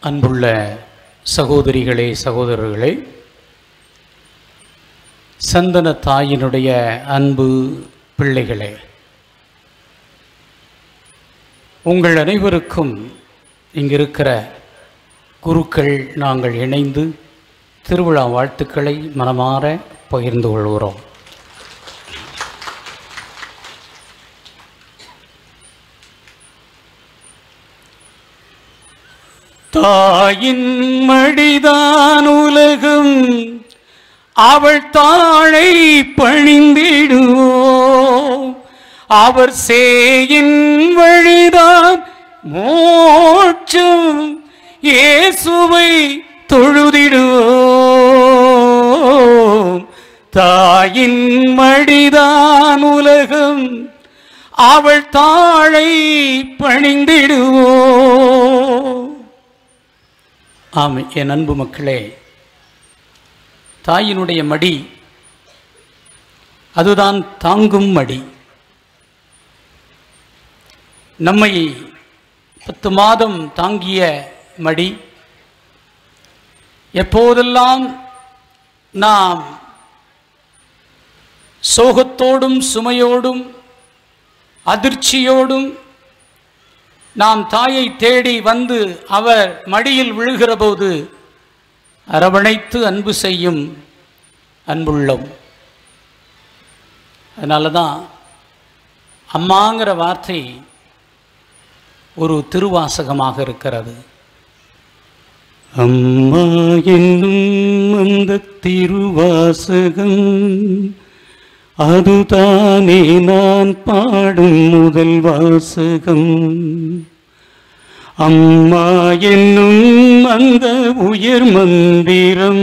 அன்புள்ள சகோதரிகளே சகோதரர்களே சந்தன தாயினுடைய அன்பு பிள்ளைகளே உங்கள் அனைவருக்கும் இங்கிருக்கிற குருக்கள் நாங்கள் இணைந்து திருவிழா வாழ்த்துக்களை மனமாற பகிர்ந்து கொள்கிறோம் தாயின் மடிதான் உலகம் அவள் தாழை பணிந்திடுவோம் அவர் சேயின் வழிதான் மோட்சம் இயேசுவை தொழுதிடுவோம் தாயின் மடிதான் உலகம் அவள் தாழை பணிந்திடுவோம் ஆம் என் அன்பு மக்களே தாயினுடைய மடி அதுதான் தாங்கும் மடி நம்மை பத்து மாதம் தாங்கிய மடி எப்போதெல்லாம் நாம் சோகத்தோடும் சுமையோடும் அதிர்ச்சியோடும் நாம் தாயை தேடி வந்து அவர் மடியில் விழுகிற போது அரவணைத்து அன்பு செய்யும் அன்புள்ளம் அதனால தான் அம்மாங்கிற வார்த்தை ஒரு திருவாசகமாக இருக்கிறது அம்மா என்னும் அந்த திருவாசகம் அதுதானே நான் பாடும் முதல் வாசகம் அம்மா என்னும் அந்த உயர் மந்திரம்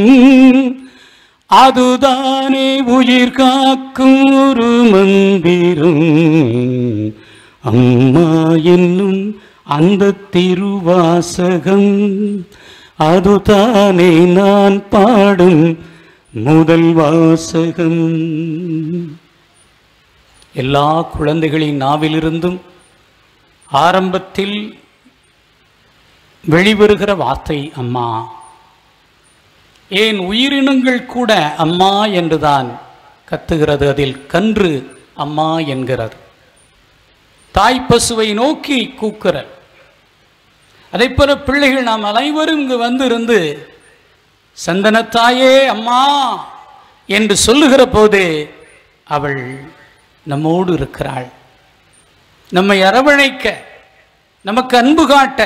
அதுதானே உயிர் காக்கும் ஒரு மந்திரம் அம்மா என்னும் அந்த திருவாசகம் அதுதானே நான் பாடும் முதல் வாசகம் எல்லா குழந்தைகளின் நாவிலிருந்தும் ஆரம்பத்தில் வெளிவருகிற வார்த்தை அம்மா ஏன் உயிரினங்கள் கூட அம்மா என்றுதான் கத்துகிறது அதில் கன்று அம்மா என்கிறது தாய் பசுவை நோக்கி கூக்குறல் அதே போல பிள்ளைகள் நாம் அனைவரும் இங்கு வந்திருந்து சந்தனத்தாயே அம்மா என்று சொல்லுகிற போது அவள் நம்மோடு இருக்கிறாள் நம்மை அரவணைக்க நமக்கு அன்பு காட்ட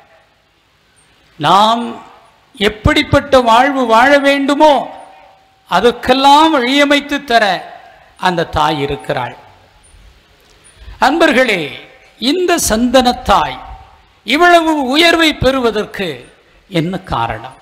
நாம் எப்படிப்பட்ட வாழ்வு வாழ வேண்டுமோ அதற்கெல்லாம் வழியமைத்து தர அந்த தாய் இருக்கிறாள் அன்பர்களே இந்த சந்தனத்தாய் இவ்வளவு உயர்வை பெறுவதற்கு என்ன காரணம்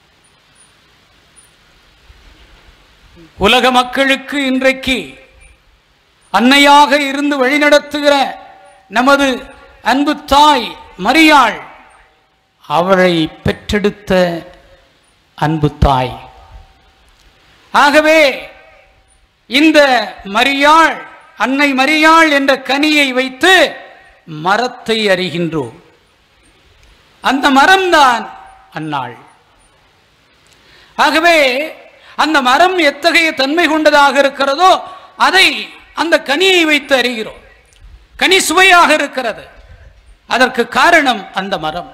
உலக மக்களுக்கு இன்றைக்கு அன்னையாக இருந்து வழிநடத்துகிற நமது அன்பு தாய் மரியாள் அவளை பெற்றெடுத்த அன்பு தாய் ஆகவே இந்த மரியாள் அன்னை மரியாள் என்ற கனியை வைத்து மரத்தை அறிகின்றோம் அந்த மரம்தான் அன்னாள் ஆகவே அந்த மரம் எத்தகைய தன்மை கொண்டதாக இருக்கிறதோ அதை அந்த கனியை வைத்து அறிகிறோம் கனி சுவையாக இருக்கிறது அதற்கு காரணம் அந்த மரம்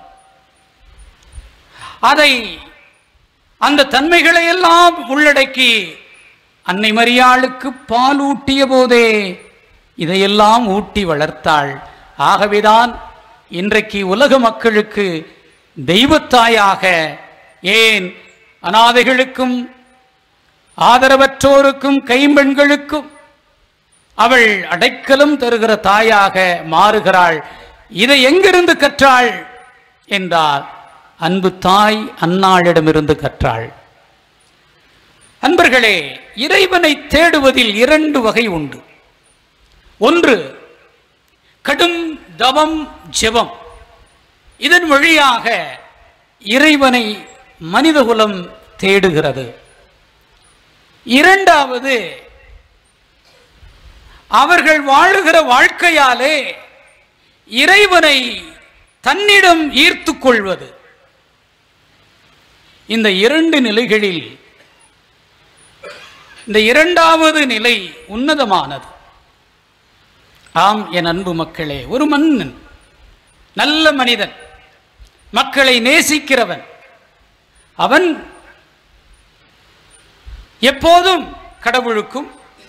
அதை அந்த தன்மைகளை எல்லாம் உள்ளடக்கி அன்னை மரியாளுக்கு பால் ஊட்டிய போதே இதையெல்லாம் ஊட்டி வளர்த்தாள் ஆகவேதான் இன்றைக்கு உலக மக்களுக்கு தெய்வத்தாயாக ஏன் அனாதைகளுக்கும் ஆதரவற்றோருக்கும் கைம்பெண்களுக்கும் அவள் அடைக்கலம் தருகிற தாயாக மாறுகிறாள் இதை எங்கிருந்து கற்றாள் என்றால் அன்பு தாய் அன்னாளிடமிருந்து கற்றாள் அன்பர்களே இறைவனை தேடுவதில் இரண்டு வகை உண்டு ஒன்று கடும் தவம் ஜெபம் இதன் வழியாக இறைவனை மனிதகுலம் தேடுகிறது இரண்டாவது அவர்கள் வாழுகிற வாழ்க்கையாலே இறைவனை தன்னிடம் ஈர்த்துக் கொள்வது இந்த இரண்டு நிலைகளில் இந்த இரண்டாவது நிலை உன்னதமானது ஆம் என் அன்பு மக்களே ஒரு மன்னன் நல்ல மனிதன் மக்களை நேசிக்கிறவன் அவன் எப்போதும் கடவுளுக்கும்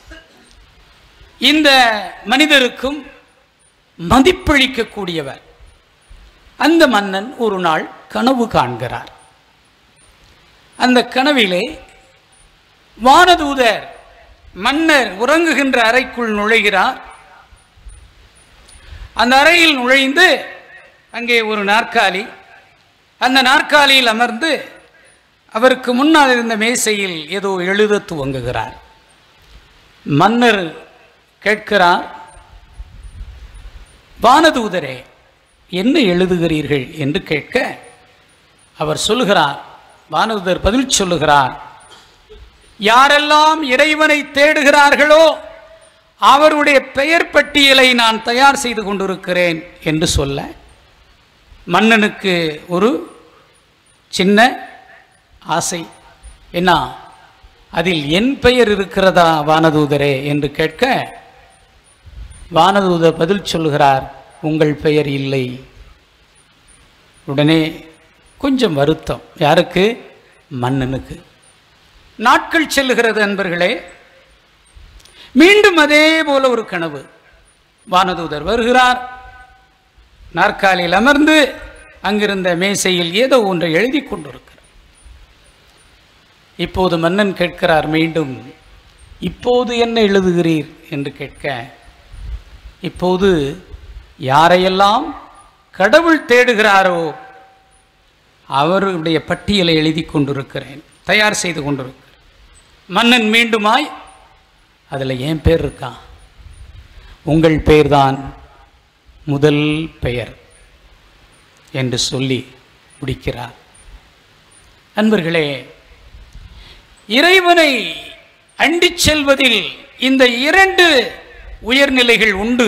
இந்த மனிதருக்கும் மதிப்பளிக்கக்கூடியவர் அந்த மன்னன் ஒரு நாள் கனவு காண்கிறார் அந்த கனவிலே வானதூதர் மன்னர் உறங்குகின்ற அறைக்குள் நுழைகிறார் அந்த அறையில் நுழைந்து அங்கே ஒரு நாற்காலி அந்த நாற்காலியில் அமர்ந்து அவருக்கு முன்னால் இருந்த மேசையில் ஏதோ எழுத துவங்குகிறார் மன்னர் கேட்கிறார் வானதூதரே என்ன எழுதுகிறீர்கள் என்று கேட்க அவர் சொல்லுகிறார் வானதூதர் பதில் சொல்லுகிறார் யாரெல்லாம் இறைவனை தேடுகிறார்களோ அவருடைய பெயர் பட்டியலை நான் தயார் செய்து கொண்டிருக்கிறேன் என்று சொல்ல மன்னனுக்கு ஒரு சின்ன ஆசை என்ன அதில் என் பெயர் இருக்கிறதா வானதூதரே என்று கேட்க வானதூதர் பதில் சொல்லுகிறார் உங்கள் பெயர் இல்லை உடனே கொஞ்சம் வருத்தம் யாருக்கு மன்னனுக்கு நாட்கள் செல்லுகிறது அன்பர்களே மீண்டும் அதே போல ஒரு கனவு வானதூதர் வருகிறார் நாற்காலியில் அமர்ந்து அங்கிருந்த மேசையில் ஏதோ ஒன்றை எழுதி கொண்டிருக்கிறார் இப்போது மன்னன் கேட்கிறார் மீண்டும் இப்போது என்ன எழுதுகிறீர் என்று கேட்க இப்போது யாரையெல்லாம் கடவுள் தேடுகிறாரோ அவருடைய பட்டியலை எழுதி கொண்டிருக்கிறேன் தயார் செய்து கொண்டிருக்கிறேன் மன்னன் மீண்டுமாய் அதில் என் பேர் இருக்கான் உங்கள் பெயர்தான் முதல் பெயர் என்று சொல்லி முடிக்கிறார் அன்பர்களே இறைவனை அண்டிச் செல்வதில் இந்த இரண்டு உயர்நிலைகள் உண்டு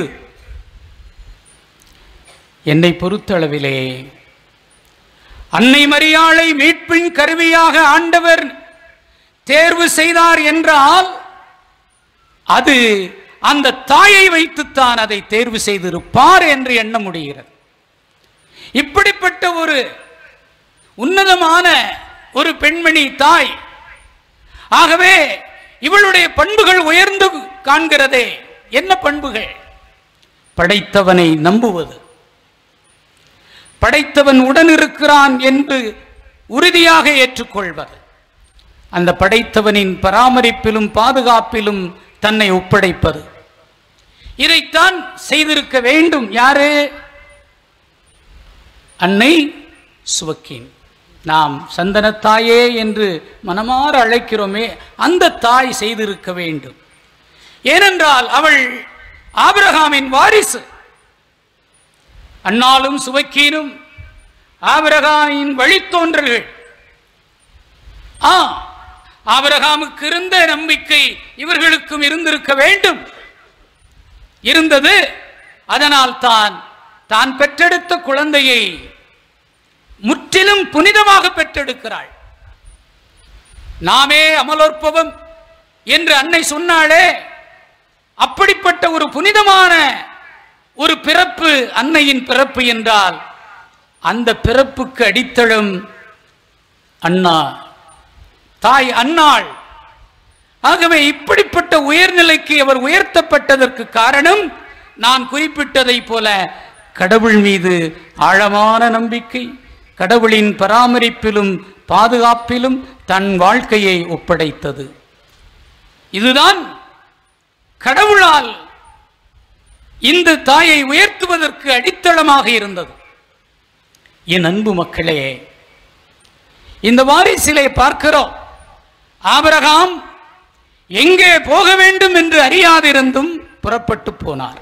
என்னை பொறுத்தளவிலே அன்னை மரியாளை மீட்பின் கருவியாக ஆண்டவர் தேர்வு செய்தார் என்றால் அது அந்த தாயை வைத்துத்தான் அதை தேர்வு செய்திருப்பார் என்று எண்ண முடிகிறது இப்படிப்பட்ட ஒரு உன்னதமான ஒரு பெண்மணி தாய் ஆகவே இவளுடைய பண்புகள் உயர்ந்து காண்கிறதே என்ன பண்புகள் படைத்தவனை நம்புவது படைத்தவன் உடன் இருக்கிறான் என்று உறுதியாக ஏற்றுக்கொள்வது அந்த படைத்தவனின் பராமரிப்பிலும் பாதுகாப்பிலும் தன்னை ஒப்படைப்பது இதைத்தான் செய்திருக்க வேண்டும் யாரு அன்னை சுவக்கின் நாம் சந்தனத்தாயே என்று மனமாற அழைக்கிறோமே அந்த தாய் செய்திருக்க வேண்டும் ஏனென்றால் அவள் ஆபிரகாமின் வாரிசு அன்னாலும் சுவக்கீனும் ஆபிரகாமின் வழித்தோன்றல்கள் ஆ ஆபிரகாமுக்கு இருந்த நம்பிக்கை இவர்களுக்கும் இருந்திருக்க வேண்டும் இருந்தது அதனால் தான் தான் பெற்றெடுத்த குழந்தையை முற்றிலும் புனிதமாக பெற்றெடுக்கிறாள் நாமே அமலோற்பவம் என்று அன்னை சொன்னாளே அப்படிப்பட்ட ஒரு புனிதமான ஒரு பிறப்பு அன்னையின் பிறப்பு என்றால் அந்த பிறப்புக்கு அடித்தளம் அண்ணா தாய் அன்னாள் ஆகவே இப்படிப்பட்ட உயர்நிலைக்கு அவர் உயர்த்தப்பட்டதற்கு காரணம் நான் குறிப்பிட்டதைப் போல கடவுள் மீது ஆழமான நம்பிக்கை கடவுளின் பராமரிப்பிலும் பாதுகாப்பிலும் தன் வாழ்க்கையை ஒப்படைத்தது இதுதான் கடவுளால் இந்த தாயை உயர்த்துவதற்கு அடித்தளமாக இருந்தது என் அன்பு மக்களே இந்த வாரிசிலை பார்க்கிறோம் ஆபிரகாம் எங்கே போக வேண்டும் என்று அறியாதிருந்தும் புறப்பட்டு போனார்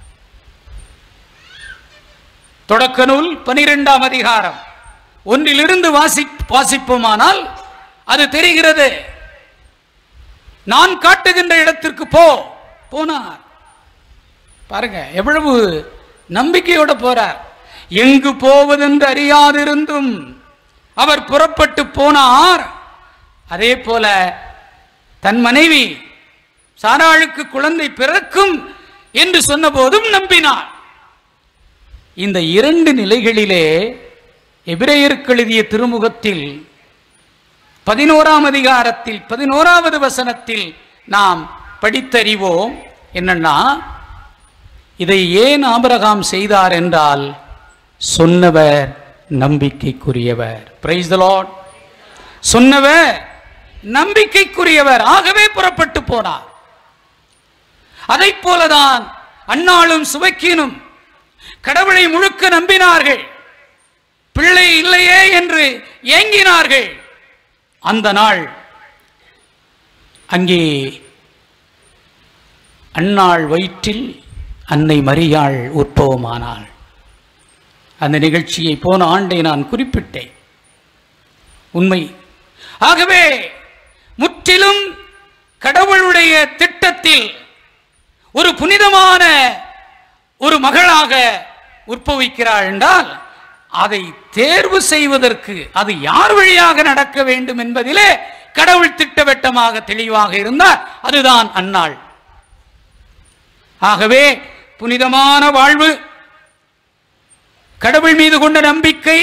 தொடக்க நூல் பனிரெண்டாம் அதிகாரம் ஒன்றிலிருந்து வாசி வாசிப்போமானால் அது தெரிகிறது நான் காட்டுகின்ற இடத்திற்கு போ போனார் பாருங்க எவ்வளவு நம்பிக்கையோட போறார் எங்கு போவதென்று அறியாதிருந்தும் அவர் புறப்பட்டு போனார் அதே போல தன் மனைவி சாராளுக்கு குழந்தை பிறக்கும் என்று சொன்னபோதும் நம்பினார் இந்த இரண்டு நிலைகளிலே எபிரேயருக்கு எழுதிய திருமுகத்தில் பதினோராம் அதிகாரத்தில் பதினோராவது வசனத்தில் நாம் படித்தறிவோம் என்னன்னா இதை ஏன் ஆபிரகாம் செய்தார் என்றால் சொன்னவர் நம்பிக்கைக்குரியவர் பிரைஸ் த லார்ட் சொன்னவர் நம்பிக்கைக்குரியவர் ஆகவே புறப்பட்டு போனார் அதைப் போலதான் அன்னாளும் சுவைக்கினும் கடவுளை முழுக்க நம்பினார்கள் பிள்ளை இல்லையே என்று ஏங்கினார்கள் அந்த நாள் அங்கே அன்னாள் வயிற்றில் அன்னை மரியாள் உற்பவமானாள் அந்த நிகழ்ச்சியை போன ஆண்டை நான் குறிப்பிட்டேன் உண்மை ஆகவே முற்றிலும் கடவுளுடைய திட்டத்தில் ஒரு புனிதமான ஒரு மகளாக உற்பவிக்கிறாள் என்றால் அதை தேர்வு செய்வதற்கு அது யார் வழியாக நடக்க வேண்டும் என்பதிலே கடவுள் திட்டவட்டமாக தெளிவாக இருந்தார் அதுதான் அன்னாள் ஆகவே புனிதமான வாழ்வு கடவுள் மீது கொண்ட நம்பிக்கை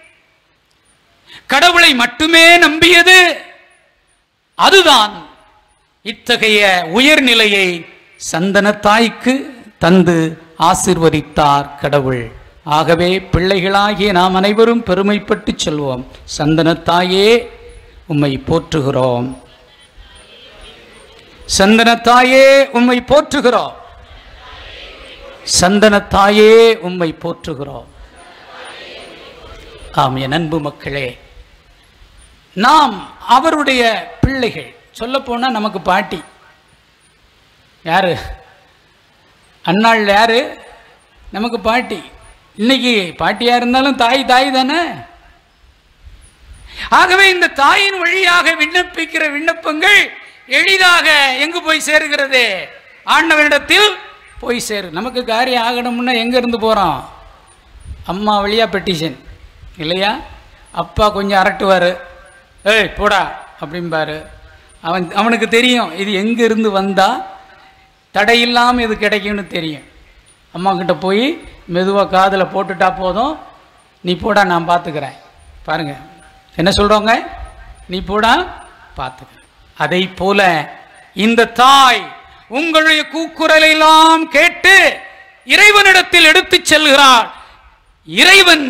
கடவுளை மட்டுமே நம்பியது அதுதான் இத்தகைய உயர்நிலையை சந்தனத்தாய்க்கு தந்து ஆசிர்வதித்தார் கடவுள் ஆகவே பிள்ளைகளாகிய நாம் அனைவரும் பெருமைப்பட்டு சொல்வோம் சந்தனத்தாயே உம்மை போற்றுகிறோம் சந்தனத்தாயே உம்மை போற்றுகிறோம் சந்தனத்தாயே உம்மை போற்றுகிறோம் ஆம் என் அன்பு மக்களே நாம் அவருடைய பிள்ளைகள் சொல்ல போனா நமக்கு பாட்டி யாரு அன்னாள் யாரு நமக்கு பாட்டி இன்னைக்கு பாட்டியா இருந்தாலும் தாய் தாய் தானே ஆகவே இந்த தாயின் வழியாக விண்ணப்பிக்கிற விண்ணப்பங்கள் எளிதாக எங்கு போய் சேருகிறது ஆண்டவனிடத்தில் போய் சேரு நமக்கு காரியம் ஆகணும்னா எங்க இருந்து போறோம் அம்மா வழியா பெட்டிஷன் இல்லையா அப்பா கொஞ்சம் அரட்டுவார் ஏய் போடா அப்படிம்பாரு அவன் அவனுக்கு தெரியும் இது எங்க இருந்து வந்தா தடை இல்லாமல் இது கிடைக்கும்னு தெரியும் அம்மா கிட்ட போய் மெதுவாக காதில் போட்டுட்டா போதும் நீ போடா நான் பார்த்துக்கிறேன் பாருங்க என்ன சொல்றோங்க நீ போடா பார்த்துக்க அதை போல இந்த தாய் உங்களுடைய கூக்குரலை எல்லாம் கேட்டு இறைவனிடத்தில் எடுத்துச் செல்கிறார் இறைவன்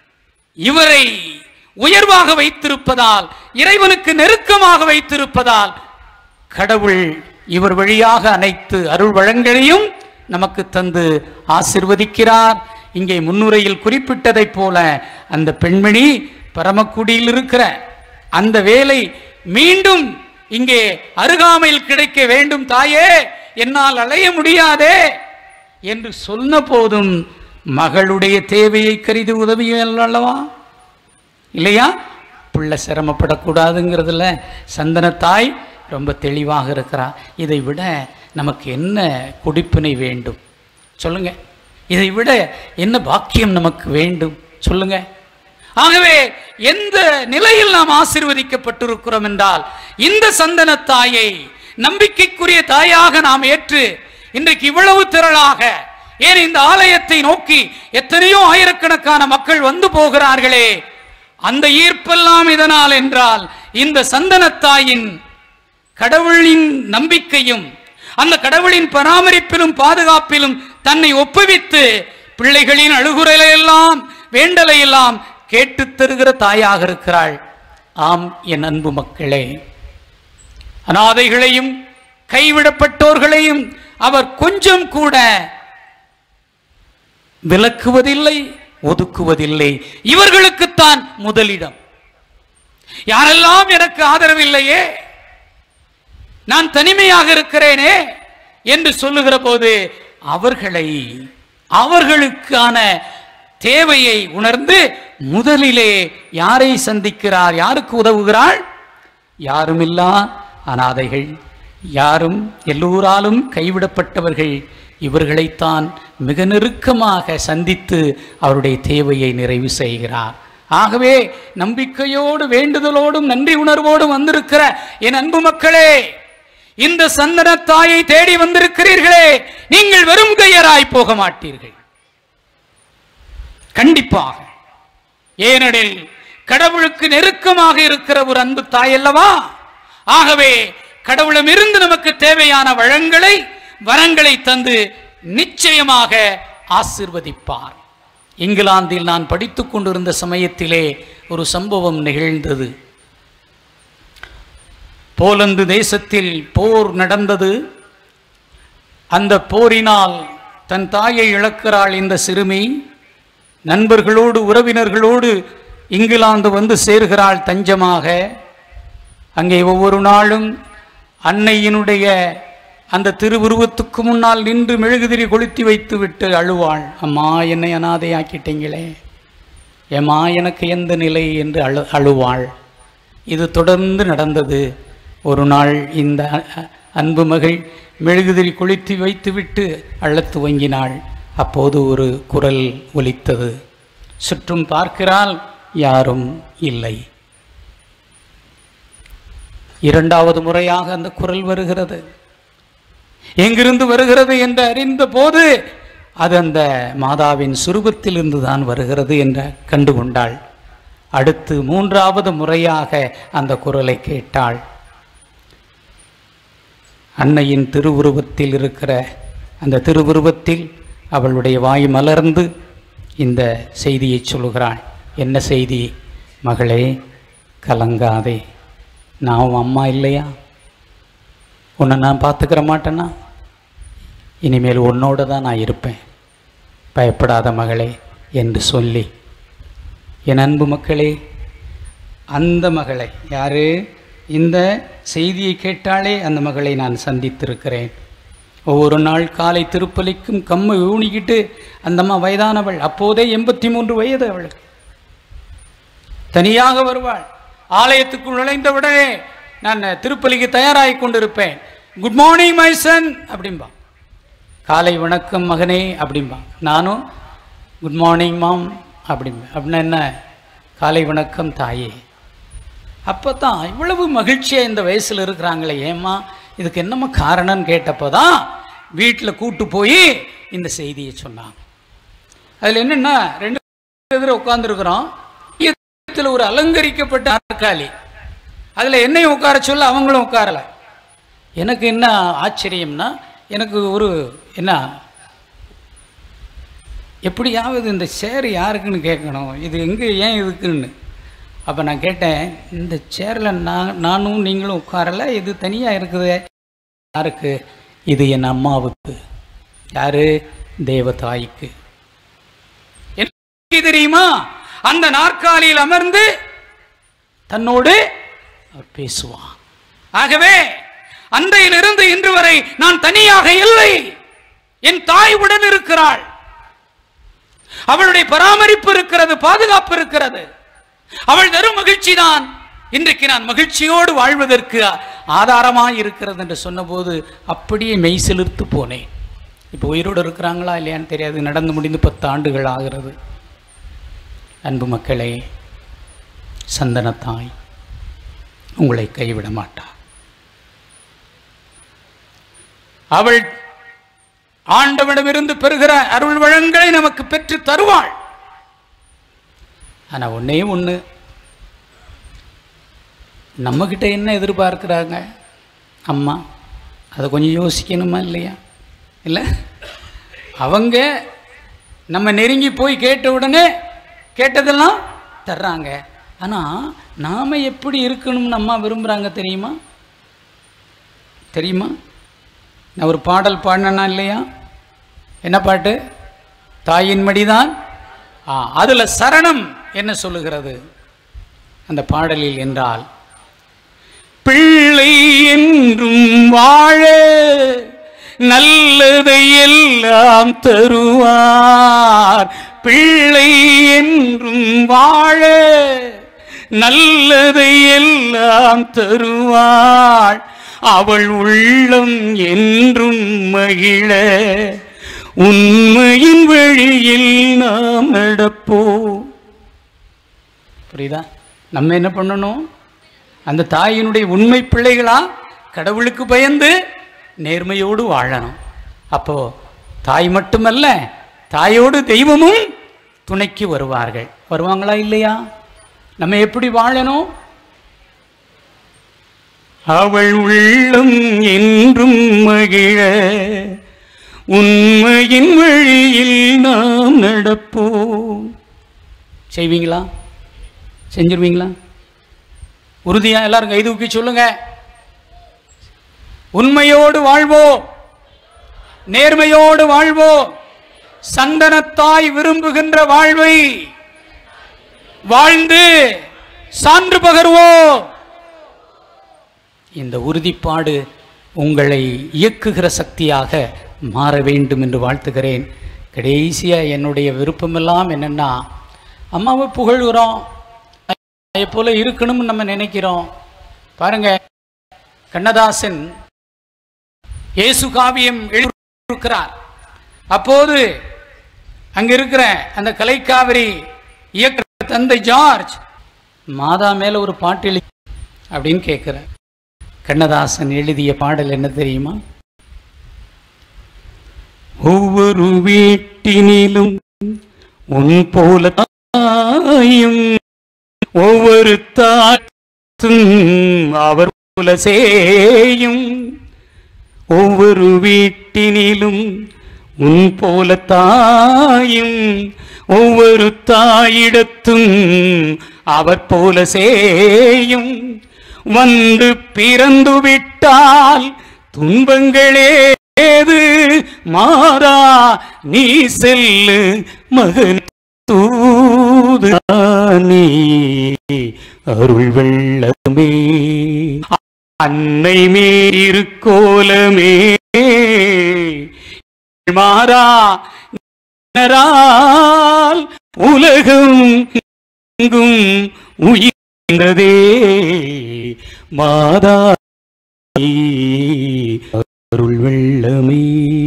இவரை உயர்வாக வைத்திருப்பதால் இறைவனுக்கு நெருக்கமாக வைத்திருப்பதால் கடவுள் இவர் வழியாக அனைத்து அருள் வளங்களையும் நமக்கு தந்து ஆசிர்வதிக்கிறார் இங்கே முன்னுரையில் குறிப்பிட்டதைப் போல அந்த பெண்மணி பரமக்குடியில் இருக்கிற அந்த வேலை மீண்டும் இங்கே அருகாமையில் கிடைக்க வேண்டும் தாயே என்னால் அலைய முடியாதே என்று சொன்ன போதும் மகளுடைய தேவையை கருதி உதவியல் அல்லவா இல்லையா பிள்ளை சிரமப்படக்கூடாதுங்கிறதுல சந்தனத்தாய் ரொம்ப தெளிவாக இருக்கிறா இதை விட நமக்கு என்ன கொடுப்பினை வேண்டும் சொல்லுங்க இதை விட என்ன பாக்கியம் நமக்கு வேண்டும் சொல்லுங்க ஆகவே எந்த நிலையில் நாம் ஆசீர்வதிக்கப்பட்டிருக்கிறோம் என்றால் இந்த சந்தனத்தாயை நம்பிக்கைக்குரிய தாயாக நாம் ஏற்று இன்றைக்கு இவ்வளவு திரளாக ஏன் இந்த ஆலயத்தை நோக்கி எத்தனையோ ஆயிரக்கணக்கான மக்கள் வந்து போகிறார்களே அந்த ஈர்ப்பெல்லாம் இதனால் என்றால் இந்த சந்தனத்தாயின் கடவுளின் நம்பிக்கையும் அந்த கடவுளின் பராமரிப்பிலும் பாதுகாப்பிலும் தன்னை ஒப்புவித்து பிள்ளைகளின் அழுகுறலை எல்லாம் வேண்டலை எல்லாம் கேட்டுத் தருகிற தாயாக இருக்கிறாள் ஆம் என் அன்பு மக்களே அனாதைகளையும் கைவிடப்பட்டோர்களையும் அவர் கொஞ்சம் கூட விலக்குவதில்லை ஒதுக்குவதில்லை இவர்களுக்குத்தான் முதலிடம் யாரெல்லாம் எனக்கு ஆதரவில்லையே நான் தனிமையாக இருக்கிறேனே என்று சொல்லுகிற போது அவர்களை அவர்களுக்கான தேவையை உணர்ந்து முதலிலே யாரை சந்திக்கிறார் யாருக்கு உதவுகிறாள் யாருமில்லா அனாதைகள் யாரும் எல்லோராலும் கைவிடப்பட்டவர்கள் இவர்களைத்தான் மிக நெருக்கமாக சந்தித்து அவருடைய தேவையை நிறைவு செய்கிறார் ஆகவே நம்பிக்கையோடு வேண்டுதலோடும் நன்றி உணர்வோடும் வந்திருக்கிற என் அன்பு மக்களே இந்த சந்தன தாயை தேடி வந்திருக்கிறீர்களே நீங்கள் வெறும் கையராய் போக மாட்டீர்கள் கண்டிப்பாக ஏனெனில் கடவுளுக்கு நெருக்கமாக இருக்கிற ஒரு அன்பு தாய் அல்லவா ஆகவே கடவுளமிருந்து நமக்கு தேவையான வளங்களை வரங்களை தந்து நிச்சயமாக ஆசிர்வதிப்பார் இங்கிலாந்தில் நான் படித்துக் கொண்டிருந்த சமயத்திலே ஒரு சம்பவம் நிகழ்ந்தது போலந்து தேசத்தில் போர் நடந்தது அந்த போரினால் தன் தாயை இழக்கிறாள் இந்த சிறுமி நண்பர்களோடு உறவினர்களோடு இங்கிலாந்து வந்து சேர்கிறாள் தஞ்சமாக அங்கே ஒவ்வொரு நாளும் அன்னையினுடைய அந்த திருவுருவத்துக்கு முன்னால் நின்று மெழுகுதிரி கொளுத்தி வைத்து விட்டு அழுவாள் அம்மா என்னை அனாதையாக்கிட்டீங்களே ஏம்மா எனக்கு எந்த நிலை என்று அழு அழுவாள் இது தொடர்ந்து நடந்தது ஒரு நாள் இந்த அ- அ- அன்பு மகள் மெழுகுதிரி கொளுத்தி வைத்துவிட்டு அழத் துவங்கினாள் அப்போது ஒரு குரல் ஒலித்தது சுற்றும் பார்க்கிறாள் யாரும் இல்லை இரண்டாவது முறையாக அந்த குரல் வருகிறது எங்கிருந்து வருகிறது என்று அறிந்த போது அது அந்த மாதாவின் சுரூபத்திலிருந்து தான் வருகிறது என்ற கண்டுகொண்டாள் அடுத்து மூன்றாவது முறையாக அந்த குரலை கேட்டாள் அன்னையின் திருவுருவத்தில் இருக்கிற அந்த திருவுருவத்தில் அவளுடைய வாய் மலர்ந்து இந்த செய்தியை சொல்லுகிறாள் என்ன செய்தி மகளே கலங்காதே நான் உன் அம்மா இல்லையா உன்னை நான் பார்த்துக்கிற மாட்டேனா இனிமேல் உன்னோட தான் நான் இருப்பேன் பயப்படாத மகளே என்று சொல்லி என் அன்பு மக்களே அந்த மகளை யாரு இந்த செய்தியை கேட்டாலே அந்த மகளை நான் சந்தித்திருக்கிறேன் ஒவ்வொரு நாள் காலை திருப்பலிக்கும் கம்மை ஊனிக்கிட்டு அந்த அம்மா வயதானவள் அப்போதே எண்பத்தி மூன்று வயது அவளுக்கு தனியாக வருவாள் ஆலயத்துக்குள் நுழைந்தவுடனே நான் திருப்பலிக்கு தயாராகி கொண்டிருப்பேன் குட் மார்னிங் மை சன் அப்படிம்பா காலை வணக்கம் மகனே அப்படிம்பா நானும் குட் மார்னிங் மாம் அப்படிம்பேன் அப்படின்னா என்ன காலை வணக்கம் தாயே அப்போ தான் இவ்வளவு மகிழ்ச்சியாக இந்த வயசில் இருக்கிறாங்களே ஏம்மா இதுக்கு என்னம்மா காரணம்னு கேட்டப்போ தான் வீட்டில் கூட்டு போய் இந்த செய்தியை சொன்னாங்க அதில் என்னென்னா ரெண்டு எதிர உட்காந்துருக்குறோம் இடத்துல ஒரு அலங்கரிக்கப்பட்ட நாற்காலி அதில் என்னையும் உட்கார சொல்ல அவங்களும் உட்காரல எனக்கு என்ன ஆச்சரியம்னா எனக்கு ஒரு என்ன எப்படியாவது இந்த சேர் யாருக்குன்னு கேட்கணும் இது எங்கே ஏன் இதுக்குன்னு அப்போ நான் கேட்டேன் இந்த சேரில் நான் நானும் நீங்களும் உட்காரல இது தனியாக இருக்குது யாருக்கு இது என் அம்மாவுக்கு யாரு தேவதாய்க்கு எனக்கு தெரியுமா அந்த நாற்காலியில் அமர்ந்து தன்னோடு அவர் பேசுவான் ஆகவே அன்றையிலிருந்து இன்று வரை நான் தனியாக இல்லை என் தாய் உடன் இருக்கிறாள் அவளுடைய பராமரிப்பு இருக்கிறது பாதுகாப்பு இருக்கிறது அவள் தரும் மகிழ்ச்சி தான் இன்றைக்கு நான் மகிழ்ச்சியோடு வாழ்வதற்கு ஆதாரமாய் இருக்கிறது என்று சொன்னபோது அப்படியே மெய் சிலிர்த்து போனேன் இப்போ உயிரோடு இருக்கிறாங்களா இல்லையான்னு தெரியாது நடந்து முடிந்து பத்து ஆண்டுகள் ஆகிறது அன்பு மக்களே சந்தனத்தாய் உங்களை கைவிட மாட்டார் அவள் ஆண்டவனிடமிருந்து பெறுகிற அருள் வளங்களை நமக்கு பெற்று தருவாள் ஆனா ஒண்ணே ஒண்ணு நம்மக்கிட்ட என்ன எதிர்பார்க்குறாங்க அம்மா அதை கொஞ்சம் யோசிக்கணுமா இல்லையா இல்லை அவங்க நம்ம நெருங்கி போய் கேட்ட உடனே கேட்டதெல்லாம் தர்றாங்க ஆனால் நாம் எப்படி இருக்கணும்னு அம்மா விரும்புகிறாங்க தெரியுமா தெரியுமா நான் ஒரு பாடல் பாடினேனா இல்லையா என்ன பாட்டு தாயின் மடிதான் ஆ அதில் சரணம் என்ன சொல்லுகிறது அந்த பாடலில் என்றால் பிள்ளை என்றும் வாழ நல்லதை எல்லாம் தருவார் பிள்ளை என்றும் வாழ நல்லதை எல்லாம் தருவாள் அவள் உள்ளம் என்றும் மகிழ உண்மையின் வழியில் நாம் நடப்போம் புரியுதா நம்ம என்ன பண்ணணும் அந்த தாயினுடைய உண்மை பிள்ளைகளா கடவுளுக்கு பயந்து நேர்மையோடு வாழணும் அப்போ தாய் மட்டுமல்ல தாயோடு தெய்வமும் துணைக்கு வருவார்கள் வருவாங்களா இல்லையா நம்ம எப்படி வாழணும் அவள் உள்ளம் என்றும் மகிழ உண்மையின் வழியில் நாம் நடப்போம் செய்வீங்களா செஞ்சிருவீங்களா உறுதியா எல்லாரும் கை தூக்கி சொல்லுங்க உண்மையோடு வாழ்வோம் நேர்மையோடு வாழ்வோம் சந்தனத்தாய் விரும்புகின்ற வாழ்வை வாழ்ந்து சான்று பகர்வோம் இந்த உறுதிப்பாடு உங்களை இயக்குகிற சக்தியாக மாற வேண்டும் என்று வாழ்த்துகிறேன் கடைசியா என்னுடைய விருப்பமெல்லாம் என்னன்னா அம்மாவை புகழ்கிறோம் அதை போல இருக்கணும்னு நம்ம நினைக்கிறோம் பாருங்க கண்ணதாசன் இயேசு காவியம் எழுதியிருக்கிறார் அப்போது அங்க இருக்கிற அந்த கலைக்காவிரி இயக்குற தந்தை ஜார்ஜ் மாதா மேல ஒரு பாட்டு எழுதி அப்படின்னு கேட்கிறேன் கண்ணதாசன் எழுதிய பாடல் என்ன தெரியுமா ஒவ்வொரு வீட்டினிலும் உன் போல தாயும் ஒவ்வொரு தாத்தும் அவர் போல சேயும் ஒவ்வொரு வீட்டினிலும் உன் போல தாயும் ஒவ்வொரு தாயிடத்தும் அவர் போல சேயும் வந்து பிறந்து விட்டால் துன்பங்களே ஏது மாறா நீ செல்லு மகன் தூது நீ அருள் வெள்ளமே அன்னை மேற்கோலமே மாறா நரால் உலகம் எங்கும் உயிர்ந்ததே மாதா நீ அருள் வெள்ளமே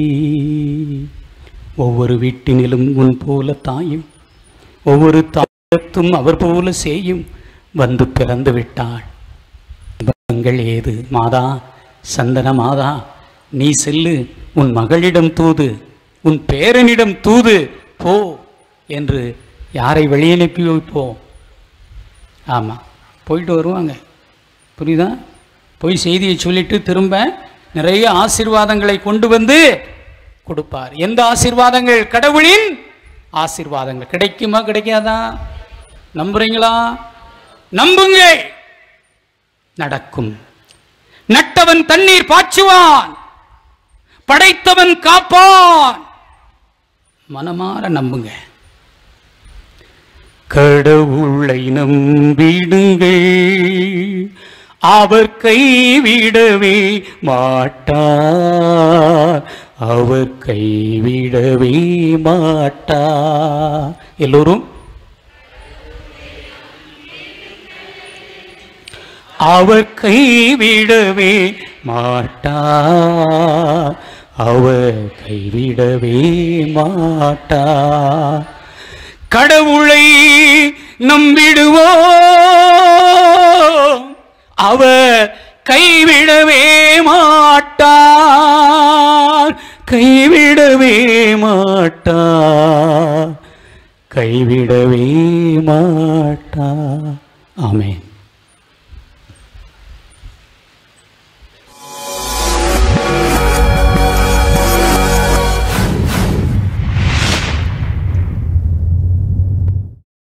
ஒவ்வொரு வீட்டினிலும் உன் போல தாயும் ஒவ்வொரு தாயத்தும் அவர் போல செய்யும் வந்து பிறந்து விட்டாள் இன்பங்கள் ஏது மாதா சந்தன மாதா நீ செல்லு உன் மகளிடம் தூது உன் பேரனிடம் தூது போ என்று யாரை வெளியனுப்பி வைப்போம் ஆமாம் போயிட்டு வருவாங்க புரியுதா போய் செய்தியை சொல்லிட்டு திரும்ப நிறைய ஆசீர்வாதங்களை கொண்டு வந்து கொடுப்பார் எந்த ஆசீர்வாதங்கள் கடவுளின் ஆசீர்வாதங்கள் கிடைக்குமா கிடைக்காதா நம்புறீங்களா நம்புங்க நடக்கும் நட்டவன் தண்ணீர் பாய்ச்சுவான் படைத்தவன் காப்பான் மனமாற நம்புங்க கடவுளை நம்பிடுங்கள் அவர் கைவிடவே மாட்டார் அவர் கைவிடவே மாட்டார் எல்லோரும் அவர் கைவிடவே மாட்டார் அவர் கைவிடவே மாட்டார் கடவுளை நம்பிடுவோம் அவர் கைவிடவே மாட்டார் கைவிடவே மாட்டார் கைவிடவே மாட்டார் ஆமென்